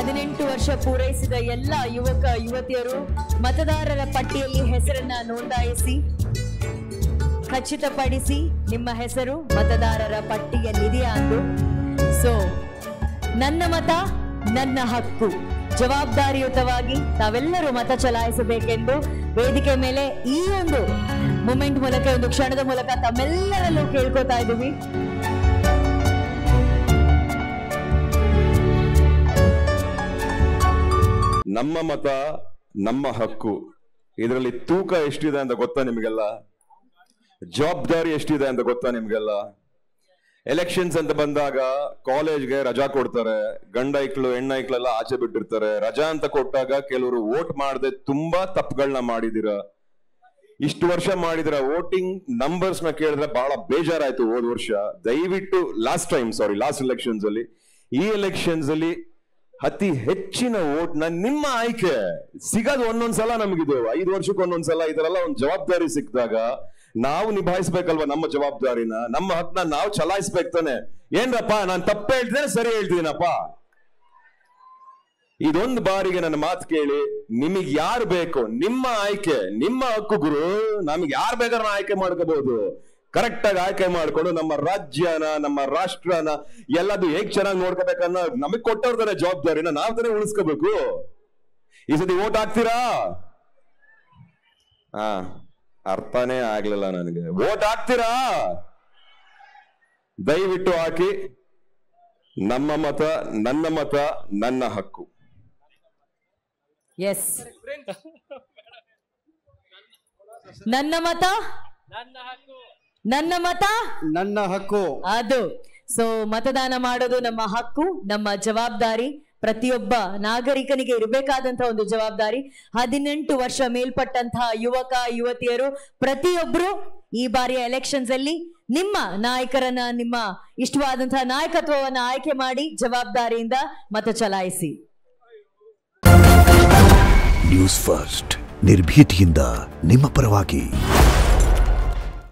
ಹದಿನೆಂಟು ವರ್ಷ ಪೂರೈಸಿದ ಎಲ್ಲ ಯುವಕ ಯುವತಿಯರು ಮತದಾರರ ಪಟ್ಟಿಯಲ್ಲಿ ಹೆಸರನ್ನ ನೋಂದಾಯಿಸಿ ಖಚಿತಪಡಿಸಿ ನಿಮ್ಮ ಹೆಸರು ಮತದಾರರ ಪಟ್ಟಿಯಲ್ಲಿದೆಯಾ ಅಂದು ಸೊ ನನ್ನ ಮತ ನನ್ನ ಹಕ್ಕು ಜವಾಬ್ದಾರಿಯುತವಾಗಿ ತಾವೆಲ್ಲರೂ ಮತ ಚಲಾಯಿಸಬೇಕೆಂದು ವೇದಿಕೆ ಮೇಲೆ ಈ ಒಂದು ಮೂಮೆಂಟ್ ಮೂಲಕ ಒಂದು ಕ್ಷಣದ ಮೂಲಕ ತಮ್ಮೆಲ್ಲರಲ್ಲೂ ಕೇಳ್ಕೊತಾ ಇದ್ದೀವಿ ನಮ್ಮ ಮತ ನಮ್ಮ ಹಕ್ಕು ಇದರಲ್ಲಿ ತೂಕ ಎಷ್ಟಿದೆ ಅಂತ ಗೊತ್ತಾ ನಿಮಗೆಲ್ಲ ಜವಾಬ್ದಾರಿ ಎಷ್ಟಿದೆ ಅಂತ ಗೊತ್ತಾ ನಿಮ್ಗೆಲ್ಲ ಎಲೆಕ್ಷನ್ಸ್ ಅಂತ ಬಂದಾಗ ಕಾಲೇಜ್ಗೆ ರಜಾ ಕೊಡ್ತಾರೆ ಗಂಡ ಐಕ್ಳು ಹೆಣ್ಣೈಕ್ಳೆಲ್ಲ ಆಚೆ ಬಿಟ್ಟಿರ್ತಾರೆ ರಜಾ ಅಂತ ಕೊಟ್ಟಾಗ ಕೆಲವರು ವೋಟ್ ಮಾಡದೆ ತುಂಬಾ ತಪ್ಪುಗಳನ್ನ ಮಾಡಿದಿರ ಇಷ್ಟು ವರ್ಷ ಮಾಡಿದ್ರ ವೋಟಿಂಗ್ ನಂಬರ್ಸ್ ನ ಕೇಳಿದ್ರೆ ಬಹಳ ಬೇಜಾರಾಯ್ತು ಹೋದ ವರ್ಷ ದಯವಿಟ್ಟು ಲಾಸ್ಟ್ ಟೈಮ್ ಸಾರಿ ಲಾಸ್ಟ್ ಎಲೆಕ್ಷನ್ಸ್ ಅಲ್ಲಿ ಈ ಎಲೆಕ್ಷನ್ಸ್ ಅಲ್ಲಿ ಅತಿ ಹೆಚ್ಚಿನ ವೋಟ್ ನ ನಿಮ್ಮ ಆಯ್ಕೆ ಸಿಗೋದು ಒಂದೊಂದ್ಸಲ ನಮಗಿದು ಐದು ವರ್ಷಕ್ಕೆ ಒಂದೊಂದ್ಸಲ ಇದರೆಲ್ಲ ಒಂದು ಜವಾಬ್ದಾರಿ ಸಿಕ್ಕಿದಾಗ ನಾವು ನಿಭಾಯಿಸ್ಬೇಕಲ್ವಾ ನಮ್ಮ ಜವಾಬ್ದಾರಿನ ನಮ್ಮ ಹಕ್ನ ನಾವು ಚಲಾಯಿಸ್ಬೇಕು ತಾನೆ ಏನ್ರಪ್ಪ ನಾನ್ ತಪ್ಪು ಹೇಳ್ತೇನೆ ಸರಿ ಹೇಳ್ತೀನಪ್ಪ ಇದೊಂದು ಬಾರಿಗೆ ನನ್ನ ಮಾತು ಕೇಳಿ ನಿಮಗೆ ಯಾರು ಬೇಕು ನಿಮ್ಮ ಆಯ್ಕೆ ನಿಮ್ಮ ಹಕ್ಕು ಗುರು ನಮಗೆ ಯಾರು ಬೇಕಾದ್ರೆ ಆಯ್ಕೆ ಮಾಡ್ಕೋಬಹುದು ಕರೆಕ್ಟ್ ಆಗಿ ಆಯ್ಕೆ ಮಾಡ್ಕೊಂಡು ನಮ್ಮ ರಾಜ್ಯನ ನಮ್ಮ ರಾಷ್ಟ್ರನ ಎಲ್ಲದು ಹೇಗ್ ಚೆನ್ನಾಗಿ ನೋಡ್ಕೋಬೇಕನ್ನ ನಮಗ್ ಕೊಟ್ಟವ್ರ ಜವಾಬ್ದಾರಿನ ನಾವ್ ತಾನೇ ಉಳಿಸ್ಕೋಬೇಕು ಈ ಸತಿ ಓಟ್ ಹಾಕ್ತೀರಾ ಹಾ ಅರ್ಥನೇ ಆಗ್ಲಿಲ್ಲ ನನಗೆ ಓಟ್ ಹಾಕ್ತೀರಾ ದಯವಿಟ್ಟು ಹಾಕಿ ನಮ್ಮ ಮತ ನನ್ನ ಮತ ನನ್ನ ಹಕ್ಕು ಎಸ್ ನನ್ನ ಮತ ನನ್ನ ಮತ ನನ್ನ ಹಕ್ಕು ಅದು ಸೊ ಮತದಾನ ಮಾಡೋದು ನಮ್ಮ ಹಕ್ಕು ನಮ್ಮ ಜವಾಬ್ದಾರಿ ಪ್ರತಿಯೊಬ್ಬ ನಾಗರಿಕನಿಗೆ ಇರಬೇಕಾದಂತಹ ಒಂದು ಜವಾಬ್ದಾರಿ ಹದಿನೆಂಟು ವರ್ಷ ಮೇಲ್ಪಟ್ಟಂತಹ ಯುವಕ ಯುವತಿಯರು ಪ್ರತಿಯೊಬ್ರು ಈ ಬಾರಿಯ ಎಲೆಕ್ಷನ್ಸ್ ಅಲ್ಲಿ ನಿಮ್ಮ ನಾಯಕರನ್ನ ನಿಮ್ಮ ಇಷ್ಟವಾದಂತಹ ನಾಯಕತ್ವವನ್ನ ಆಯ್ಕೆ ಮಾಡಿ ಜವಾಬ್ದಾರಿಯಿಂದ ಮತ ಚಲಾಯಿಸಿ ನ್ಯೂಸ್ ಫಸ್ಟ್ ನಿರ್ಭೀತಿಯಿಂದ ನಿಮ್ಮ ಪರವಾಗಿ